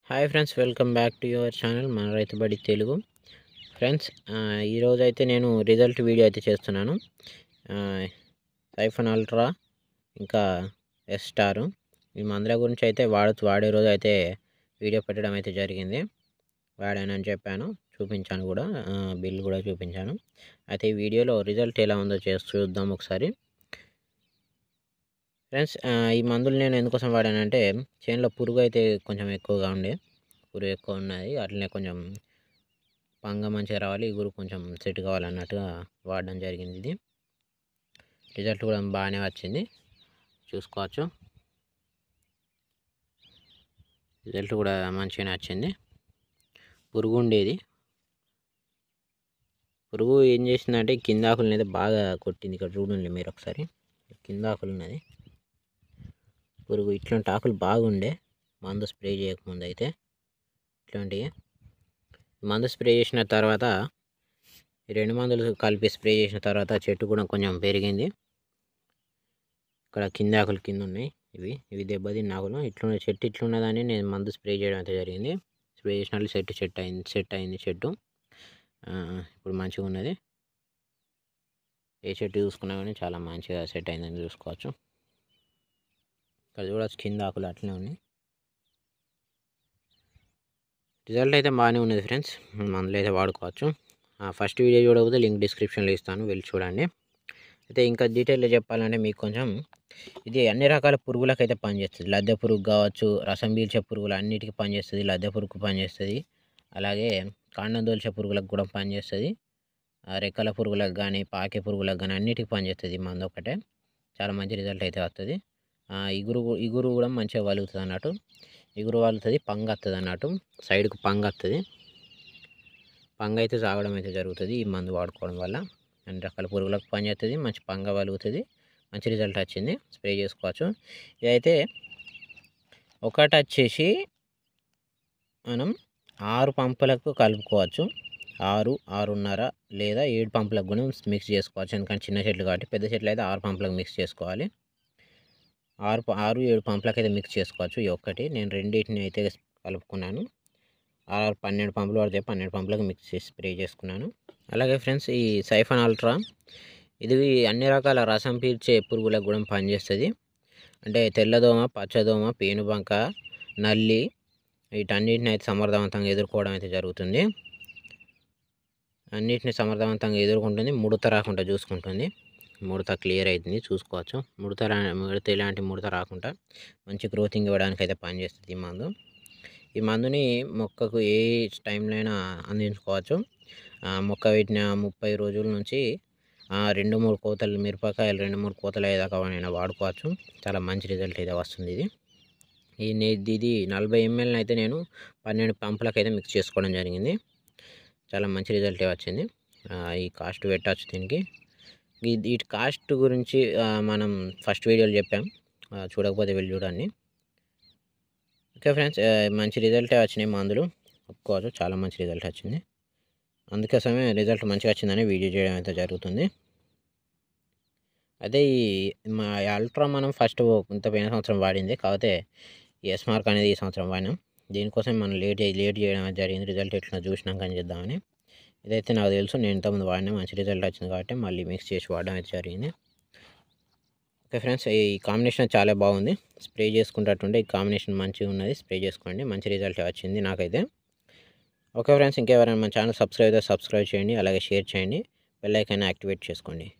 hi friends welcome back to your channel మన Rythubadi Telugu friends ఈరోజు అయితే నేను రిజల్ట్ వీడియో అయితే చేస్తున్నాను సైఫన్ అల్ట్రా ఇంకా ఎస్ స్టార్ ఈ మందుల గురించి అయితే వాడుతూ వాడే రోజు అయితే వీడియో పెట్టడం అయితే జరిగింది వాడానని చెప్పాను చూపించాను కూడా బిల్ కూడా చూపించాను అయితే ఈ వీడియోలో రిజల్ట్ ఎలా ఉందో చేసి చూద్దాం ఒకసారి ఫ్రెండ్స్ ఈ మందులు నేను ఎందుకోసం వాడానంటే చేనులో పురుగు అయితే కొంచెం ఎక్కువగా ఉండే పురుగు ఎక్కువ ఉన్నది అట్లనే కొంచెం పంగ మంచిగా రావాలి ఇగురు కొంచెం సెట్ కావాలన్నట్టుగా వాడడం జరిగింది ఇది రిజల్ట్ కూడా బాగానే వచ్చింది చూసుకోవచ్చు రిజల్ట్ కూడా మంచిగానే వచ్చింది పురుగు ఉండేది పురుగు ఏం చేసిందంటే కింద ఆకులని అయితే బాగా కొట్టింది ఇక్కడ చూడండి మీరు ఒకసారి కింద ఆకులు ఉన్నది పురుగు ఇట్లాంటి ఆకులు బాగుండే మందు స్ప్రే చేయకముందు అయితే ఇట్లాంటివి మందు స్ప్రే చేసిన తర్వాత ఈ రెండు మందులు కలిపి స్ప్రే చేసిన తర్వాత చెట్టు కూడా కొంచెం పెరిగింది ఇక్కడ కింద ఆకులు కింద ఉన్నాయి ఇవి ఇవి దెబ్బతిన్న ఆకులు ఇట్లున్న చెట్టు ఇట్లున్నదని నేను మందు స్ప్రే చేయడం అయితే జరిగింది స్ప్రే చేసినట్లు చెట్టు సెట్ అయింది సెట్ అయింది చెట్టు ఇప్పుడు మంచిగా ఉన్నది ఏ చెట్టు చూసుకున్నా కానీ చాలా మంచిగా సెట్ అయిందని చూసుకోవచ్చు ఇక్కడ చూడవచ్చు కింద ఆకులు అట్లనే ఉన్నాయి రిజల్ట్ అయితే బాగానే ఉన్నది ఫ్రెండ్స్ మందులు అయితే వాడుకోవచ్చు ఫస్ట్ వీడియో చూడకపోతే లింక్ డిస్క్రిప్షన్లో ఇస్తాను వెళ్ళి చూడండి అయితే ఇంకా డీటెయిల్గా చెప్పాలంటే మీకు కొంచెం ఇది అన్ని రకాల పురుగులకు అయితే పనిచేస్తుంది లద్దె పురుగు కావచ్చు రసం పీల్చే పురుగులు అన్నిటికీ పనిచేస్తుంది లద్దె పురుగుకు పనిచేస్తుంది అలాగే కాండం దోల్చే పురుగులకు కూడా పనిచేస్తుంది రెక్కల పురుగులకు కానీ పాకే పురుగులకు కానీ అన్నిటికీ పనిచేస్తుంది మందు ఒకటే చాలా మంచి రిజల్ట్ అయితే వస్తుంది ఇగురు ఇగురు కూడా మంచిగా వలుగుతుంది అన్నట్టు ఇగురు వలుగుతుంది పంగ వస్తుంది అన్నట్టు సైడ్కు పంగ వస్తుంది పంగ అయితే సాగడం అయితే జరుగుతుంది ఈ మందు వాడుకోవడం వల్ల అన్ని రకాల పురుగులకు పనిచేస్తుంది మంచి పంగ వలుగుతుంది మంచి రిజల్ట్ వచ్చింది స్ప్రే చేసుకోవచ్చు ఇదైతే ఒకటి వచ్చేసి మనం ఆరు పంపులకు కలుపుకోవచ్చు ఆరు ఆరున్నర లేదా ఏడు పంపులకు కూడా మిక్స్ చేసుకోవచ్చు ఎందుకంటే చిన్న చెట్లు కాబట్టి పెద్ద చెట్లు అయితే ఆరు పంపులకు మిక్స్ చేసుకోవాలి ఆరు ఆరు ఏడు పంపులకు అయితే మిక్స్ చేసుకోవచ్చు ఈ ఒక్కటి నేను రెండింటిని అయితే కలుపుకున్నాను ఆరు పన్నెండు పంపులు పడితే పన్నెండు పంపులకు మిక్స్ చేసి స్ప్రే చేసుకున్నాను అలాగే ఫ్రెండ్స్ ఈ సైఫన్ అల్ట్రా ఇది అన్ని రకాల రసం పీల్చే పురుగులకు కూడా పనిచేస్తుంది అంటే తెల్లదోమ పచ్చదోమ పేనుబంక నల్లి వీటన్నిటిని అయితే సమర్థవంతంగా ఎదుర్కోవడం అయితే జరుగుతుంది అన్నిటిని సమర్థవంతంగా ఎదుర్కొంటుంది ముడత రాకుండా చూసుకుంటుంది ముడత క్లియర్ అవుతుంది చూసుకోవచ్చు ముడత రా ముడత ఇలాంటి ముడత రాకుండా మంచి గ్రోతింగ్ ఇవ్వడానికి అయితే పనిచేస్తుంది ఈ మందు ఈ మందుని మొక్కకు ఏ టైంలో అయినా అందించుకోవచ్చు మొక్క పెట్టిన ముప్పై రోజుల నుంచి రెండు మూడు కోతలు మిరపకాయలు రెండు మూడు కోతలు అయ్యేదాకా అయినా వాడుకోవచ్చు చాలా మంచి రిజల్ట్ అయితే వస్తుంది ఇది ఈ ఇది నలభై ఎంఎల్ని అయితే నేను పన్నెండు పంపులకు అయితే మిక్స్ చేసుకోవడం జరిగింది చాలా మంచి రిజల్ట్ వచ్చింది ఈ కాస్ట్ పెట్టచ్చు దీనికి వీటి కాస్ట్ గురించి మనం ఫస్ట్ వీడియోలో చెప్పాం చూడకపోతే వెళ్ళి చూడండి ఓకే ఫ్రెండ్స్ మంచి రిజల్టే వచ్చినాయి మందులు ఒప్పుకోవచ్చు చాలా మంచి రిజల్ట్ వచ్చింది అందుకోసమే రిజల్ట్ మంచిగా వచ్చిందని వీడియో చేయడం అయితే జరుగుతుంది అదే ఈ మా అల్ట్రా మనం ఫస్ట్ ఇంత పోయిన సంవత్సరం వాడింది కాకపోతే ఎస్ మార్క్ అనేది ఈ సంవత్సరం వాడినాం దీనికోసం మనం లేట్ లేట్ చేయడం అయితే జరిగింది రిజల్ట్ ఎట్లా చూసినాక అని చేద్దామని ఇదైతే నాకు తెలుసు నేను ఇంతకుముందు వాడినా మంచి రిజల్ట్ వచ్చింది కాబట్టి మళ్ళీ మిక్స్ చేసి వాడడం అయితే జరిగింది ఓకే ఫ్రెండ్స్ ఈ కాంబినేషన్ చాలా బాగుంది స్ప్రే చేసుకుంటట్టుంటే ఈ కాంబినేషన్ మంచిగా ఉన్నది స్ప్రే చేసుకోండి మంచి రిజల్ట్ వచ్చింది నాకైతే ఓకే ఫ్రెండ్స్ ఇంకెవరైనా మన ఛానల్ సబ్స్క్రైబ్ అయితే సబ్స్క్రైబ్ చేయండి అలాగే షేర్ చేయండి బెల్ ఐకాన్ యాక్టివేట్ చేసుకోండి